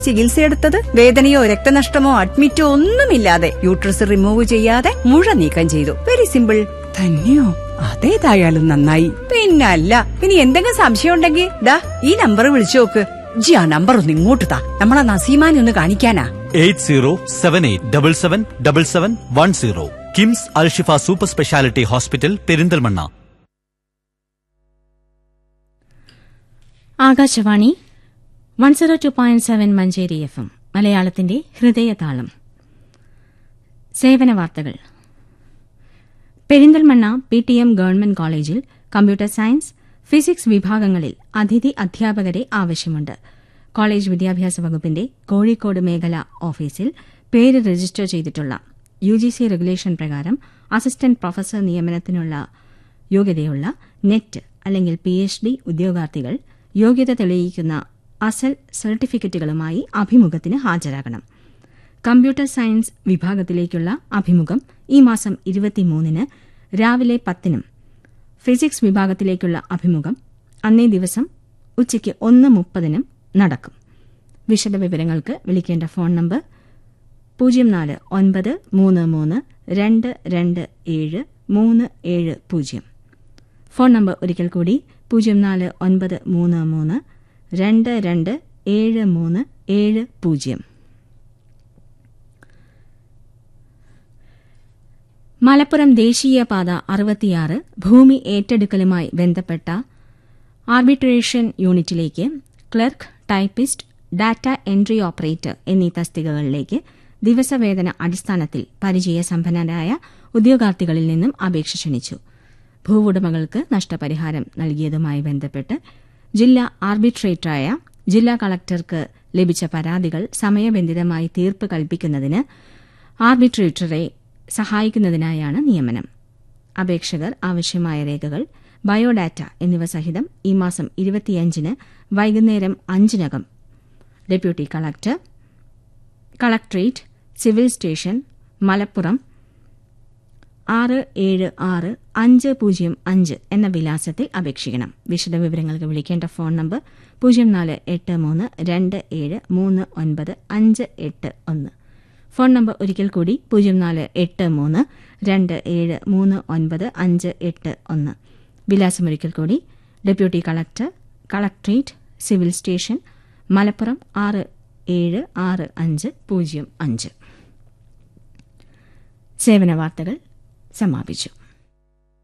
ചികിത്സയെടുത്തത് വേദനയോ രക്തനഷ്ടമോ അഡ്മിറ്റോ ഒന്നുമില്ലാതെ uterus remove ചെയ്യാതെ മുഴ നീക്കം ചെയ്തു വെരി സിമ്പിൾ തന്നെയോ അതേതായാലും നന്നായി പിന്നല്ല ഇനി എന്തെങ്കിലും സംശയം ഉണ്ടെങ്കിൽ ദാ ഈ നമ്പർ വിളിച്ചു നോക്ക് ജി ആ നമ്പർ ഒന്ന് ഇങ്ങോട്ട് താ നമ്മളെ നസീമാനെ ഒന്ന് കാണിക്കാനാ eight zero seven eight double seven double seven one zero KIMS Alshifa super speciality hospital Perinthalmanna Akashvani one zero two point seven Manjeri F M മലയാളത്തിന്റെ ഹൃദയതാളം സേവന വാർത്തകൾ Perinthalmanna P T M government കോളേജിൽ കമ്പ്യൂട്ടർ സയൻസ് ഫിസിക്സ് വിഭാഗങ്ങളിൽ അതിഥി അധ്യാപകരെ ആവശ്യമുണ്ട് കോളേജ് വിദ്യാഭ്യാസ വകുപ്പിന്റെ കോഴിക്കോട് മേഖല ഓഫീസിൽ പേര് രജിസ്റ്റർ ചെയ്തിട്ടുള്ള യു ജി സി റെഗുലേഷൻ പ്രകാരം അസിസ്റ്റന്റ് പ്രൊഫസർ നിയമനത്തിനുള്ള യോഗ്യതയുള്ള നെറ്റ് അല്ലെങ്കിൽ പി എച്ച് ഡി ഉദ്യോഗാർത്ഥികൾ യോഗ്യത തെളിയിക്കുന്ന അസൽ സർട്ടിഫിക്കറ്റുകളുമായി അഭിമുഖത്തിന് ഹാജരാകണം കമ്പ്യൂട്ടർ സയൻസ് വിഭാഗത്തിലേക്കുള്ള അഭിമുഖം ഈ മാസം ഇരുപത്തിമൂന്നിന് രാവിലെ പത്തിനും ഫിസിക്സ് വിഭാഗത്തിലേക്കുള്ള അഭിമുഖം അന്നേ ദിവസം ഉച്ചയ്ക്ക് ഒന്ന് മുപ്പതിനും നടക്കും വിശദവിവരങ്ങൾക്ക് വിളിക്കേണ്ട ഫോൺ നമ്പർ പൂജ്യം നാല് ഒൻപത് മൂന്ന് മൂന്ന് രണ്ട് രണ്ട് ഏഴ് മൂന്ന് ഏഴ് പൂജ്യം ഫോൺ നമ്പർ ഒരിക്കൽ കൂടി പൂജ്യം നാല് ഒൻപത് മൂന്ന് മൂന്ന് രണ്ട് രണ്ട് ഏഴ് മൂന്ന് ഏഴ് പൂജ്യം മലപ്പുറം ദേശീയപാത അറുപത്തിയാറ് ഭൂമി ഏറ്റെടുക്കലുമായി ബന്ധപ്പെട്ട ആർബിട്രേഷൻ യൂണിറ്റിലേക്ക് clerk typist data entry operator എന്നീ തസ്തികകളിലേക്ക് ദിവസവേതന അടിസ്ഥാനത്തിൽ പരിചയസമ്പന്നരായ ഉദ്യോഗാർത്ഥികളിൽ നിന്നും അപേക്ഷ ക്ഷണിച്ചു ഭൂവുടമകൾക്ക് നഷ്ടപരിഹാരം നൽകിയതുമായി ബന്ധപ്പെട്ട് ജില്ലാ ആർബിട്രേറ്ററായ ജില്ലാ കളക്ടർക്ക് ലഭിച്ച പരാതികൾ സമയബന്ധിതമായി തീർപ്പ് കൽപ്പിക്കുന്നതിന് ആർബിട്രേറ്ററെ സഹായിക്കുന്നതിനായാണ് നിയമനം അപേക്ഷകർ ആവശ്യമായ രേഖകൾ ബയോഡാറ്റ എന്നിവ സഹിതം ഈ മാസം ഇരുപത്തിയഞ്ചിന് വൈകുന്നേരം അഞ്ചിനകം deputy collector collectorate civil station Malappuram ആറ് ഏഴ് ആറ് അഞ്ച് പൂജ്യം അഞ്ച് എന്ന വിലാസത്തിൽ അപേക്ഷിക്കണം വിശദവിവരങ്ങൾക്ക് വിളിക്കേണ്ട ഫോൺ നമ്പർ പൂജ്യം നാല് എട്ട് മൂന്ന് രണ്ട് ഏഴ് മൂന്ന് ഒൻപത് അഞ്ച് എട്ട് ഒന്ന് ഫോൺ നമ്പർ ഒരിക്കൽ കൂടി പൂജ്യം നാല് എട്ട് മൂന്ന് രണ്ട് ഏഴ് മൂന്ന് ഒൻപത് അഞ്ച് എട്ട് ഒന്ന് വിലാസം ഒരിക്കൽ കൂടി deputy collector collectorate civil station Malappuram ആറ് ഏഴ് ആറ് അഞ്ച് പൂജ്യം അഞ്ച് സേവന വാർത്തകൾ സമാപിച്ചു